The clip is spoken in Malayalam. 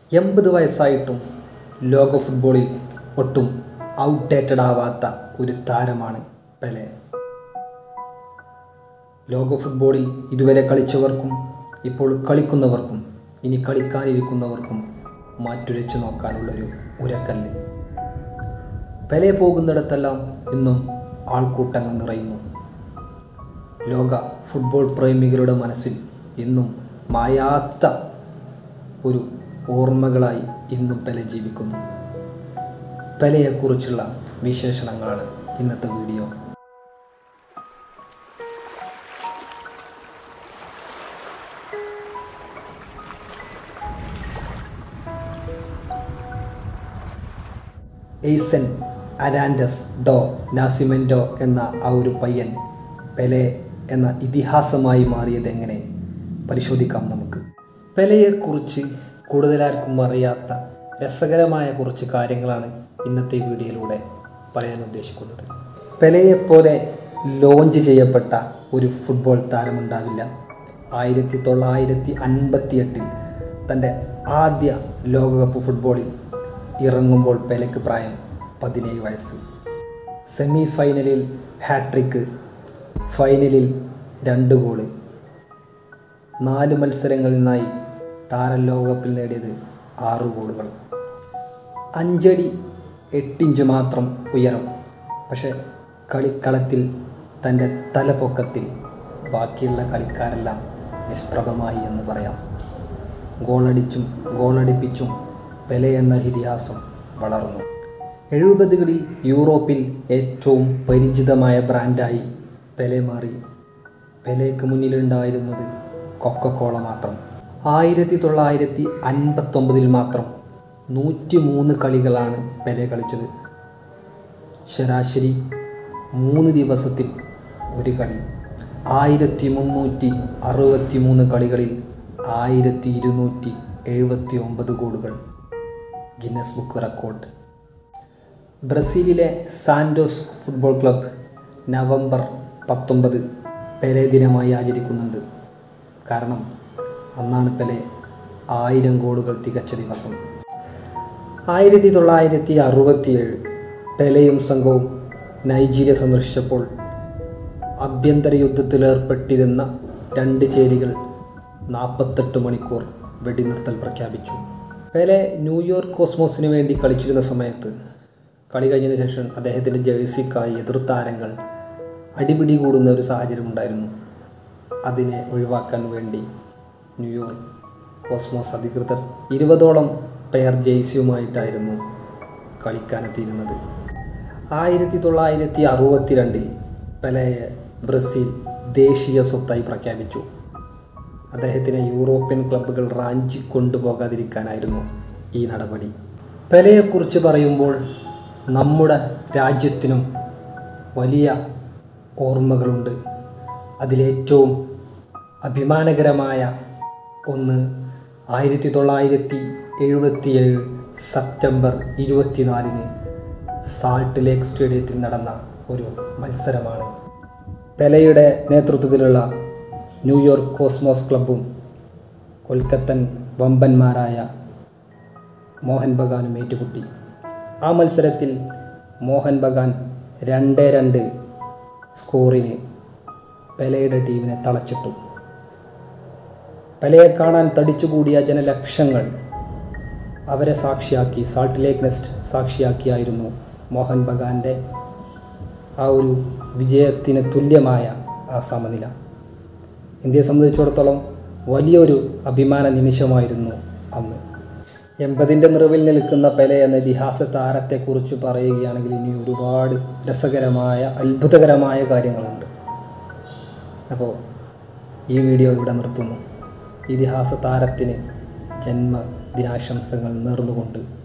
എൺപത് വയസ്സായിട്ടും ലോക ഫുട്ബോളിൽ ഒട്ടും ഔട്ട്ഡേറ്റഡ് ആവാത്ത ഒരു താരമാണ് പെലെ ലോക ഫുട്ബോളിൽ ഇതുവരെ കളിച്ചവർക്കും ഇപ്പോൾ കളിക്കുന്നവർക്കും ഇനി കളിക്കാനിരിക്കുന്നവർക്കും മാറ്റുരച്ചു നോക്കാനുള്ളൊരു ഉരക്കല്ല് പെലെ പോകുന്നിടത്തെല്ലാം ഇന്നും ആൾക്കൂട്ടങ്ങൾ നിറയുന്നു ലോക ഫുട്ബോൾ പ്രേമികളുടെ മനസ്സിൽ ഇന്നും മായാത്ത ഒരു ഓർമ്മകളായി ഇന്നും പെലെ ജീവിക്കുന്നു പെലെയെക്കുറിച്ചുള്ള വിശേഷണങ്ങളാണ് ഇന്നത്തെ വീഡിയോ എയ്സൻ അരാൻഡസ് ഡോ നാസിമെൻഡോ എന്ന ആ ഒരു പയ്യൻ പെലെ എന്ന ഇതിഹാസമായി മാറിയത് എങ്ങനെ പരിശോധിക്കാം നമുക്ക് പെലെയെക്കുറിച്ച് കൂടുതലാർക്കും അറിയാത്ത രസകരമായ കുറച്ച് കാര്യങ്ങളാണ് ഇന്നത്തെ വീഡിയോയിലൂടെ പറയാൻ ഉദ്ദേശിക്കുന്നത് പെലെയെപ്പോലെ ലോഞ്ച് ചെയ്യപ്പെട്ട ഒരു ഫുട്ബോൾ താരമുണ്ടാവില്ല ആയിരത്തി തൊള്ളായിരത്തി അൻപത്തി എട്ടിൽ തൻ്റെ ആദ്യ ലോകകപ്പ് ഫുട്ബോളിൽ ഇറങ്ങുമ്പോൾ പെലയ്ക്ക് പ്രായം പതിനേഴ് വയസ്സ് സെമി ഫൈനലിൽ ഹാട്രിക്ക് ഫൈനലിൽ രണ്ട് ഗോള് നാല് മത്സരങ്ങളിൽ നിന്നായി താരം ലോകകപ്പിൽ നേടിയത് ആറ് ഗോളുകൾ അഞ്ചടി എട്ടിഞ്ച് മാത്രം ഉയരം പക്ഷെ കളിക്കളത്തിൽ തൻ്റെ തലപൊക്കത്തിൽ ബാക്കിയുള്ള കളിക്കാരെല്ലാം നിഷ്പ്രഭമായി എന്ന് പറയാം ഗോളടിച്ചും ഗോളടിപ്പിച്ചും പെലെ എന്ന ഇതിഹാസം വളർന്നു എഴുപതുകളിൽ യൂറോപ്പിൽ ഏറ്റവും പരിചിതമായ ബ്രാൻഡായി പെലെ മാറി പെലേക്ക് മുന്നിലുണ്ടായിരുന്നത് കൊക്കക്കോള മാത്രം ആയിരത്തി തൊള്ളായിരത്തി അൻപത്തൊമ്പതിൽ മാത്രം നൂറ്റി മൂന്ന് കളികളാണ് പെലെ കളിച്ചത് ശരാശരി മൂന്ന് ദിവസത്തിൽ ഒരു കളി ആയിരത്തി മുന്നൂറ്റി അറുപത്തി മൂന്ന് കളികളിൽ ആയിരത്തി ഇരുന്നൂറ്റി എഴുപത്തി ഒമ്പത് ഗോളുകൾ ഗിന്നസ് ബുക്ക് റെക്കോർഡ് ബ്രസീലിലെ സാൻഡോസ് ഫുട്ബോൾ ക്ലബ്ബ് നവംബർ പത്തൊമ്പത് പെലെ ദിനമായി ആചരിക്കുന്നുണ്ട് കാരണം അന്നാണ് പെലെ ആയിരം ഗോളുകൾ തികച്ച ദിവസം ആയിരത്തി തൊള്ളായിരത്തി അറുപത്തിയേഴ് പെലെയും സംഘവും നൈജീരിയ സന്ദർശിച്ചപ്പോൾ ആഭ്യന്തര യുദ്ധത്തിലേർപ്പെട്ടിരുന്ന രണ്ട് ചേരികൾ നാൽപ്പത്തെട്ട് മണിക്കൂർ വെടിനിർത്തൽ പ്രഖ്യാപിച്ചു പെലെ ന്യൂയോർക്ക് കോസ്മോസിന് വേണ്ടി കളിച്ചിരുന്ന സമയത്ത് കളി കഴിഞ്ഞതിന് ശേഷം അദ്ദേഹത്തിൻ്റെ ജേഴ്സിക്കായി എതിർ താരങ്ങൾ അടിപിടി കൂടുന്ന ഒരു സാഹചര്യം ഉണ്ടായിരുന്നു അതിനെ ഒഴിവാക്കാൻ വേണ്ടി ന്യൂയോർക്ക് കോസ്മോസ് അധികൃതർ ഇരുപതോളം പെയർ ജേഴ്സിയുമായിട്ടായിരുന്നു കളിക്കാനെത്തിയിരുന്നത് ആയിരത്തി തൊള്ളായിരത്തി അറുപത്തിരണ്ടിൽ പെലയെ ബ്രസീൽ ദേശീയ സ്വത്തായി പ്രഖ്യാപിച്ചു അദ്ദേഹത്തിനെ യൂറോപ്യൻ ക്ലബ്ബുകൾ റാഞ്ചി കൊണ്ടുപോകാതിരിക്കാനായിരുന്നു ഈ നടപടി പെലയെക്കുറിച്ച് പറയുമ്പോൾ നമ്മുടെ രാജ്യത്തിനും വലിയ ഓർമ്മകളുണ്ട് അതിലേറ്റവും അഭിമാനകരമായ ഒന്ന് ആയിരത്തി തൊള്ളായിരത്തി എഴുപത്തിയേഴ് സെപ്റ്റംബർ ഇരുപത്തിനാലിന് സാൾട്ട് ലേക്ക് സ്റ്റേഡിയത്തിൽ നടന്ന ഒരു മത്സരമാണ് പെലയുടെ നേതൃത്വത്തിലുള്ള ന്യൂയോർക്ക് കോസ്മോസ് ക്ലബ്ബും കൊൽക്കത്തൻ വമ്പന്മാരായ മോഹൻ ബഗാനും ഏറ്റുമുട്ടി ആ മത്സരത്തിൽ മോഹൻ ബഗാൻ രണ്ട് രണ്ട് സ്കോറിന് പെലയുടെ ടീമിനെ തളച്ചിട്ടു പെലയെ കാണാൻ തടിച്ചുകൂടിയ ജനലക്ഷങ്ങൾ അവരെ സാക്ഷിയാക്കി സാൾട്ട് ലേക്ക് നെസ്റ്റ് സാക്ഷിയാക്കിയായിരുന്നു മോഹൻ ബഗാൻ്റെ ആ ഒരു വിജയത്തിന് തുല്യമായ ആ സമനില ഇന്ത്യയെ സംബന്ധിച്ചിടത്തോളം വലിയൊരു അഭിമാന നിമിഷമായിരുന്നു അന്ന് എൺപതിൻ്റെ നിറവിൽ നിൽക്കുന്ന പെലെ എന്ന ഇതിഹാസ താരത്തെക്കുറിച്ച് പറയുകയാണെങ്കിൽ ഇനി ഒരുപാട് രസകരമായ അത്ഭുതകരമായ കാര്യങ്ങളുണ്ട് അപ്പോൾ ഈ വീഡിയോ ഇവിടെ നിർത്തുന്നു ഇതിഹാസ താരത്തിന് ജന്മദിനാശംസകൾ നേർന്നുകൊണ്ട്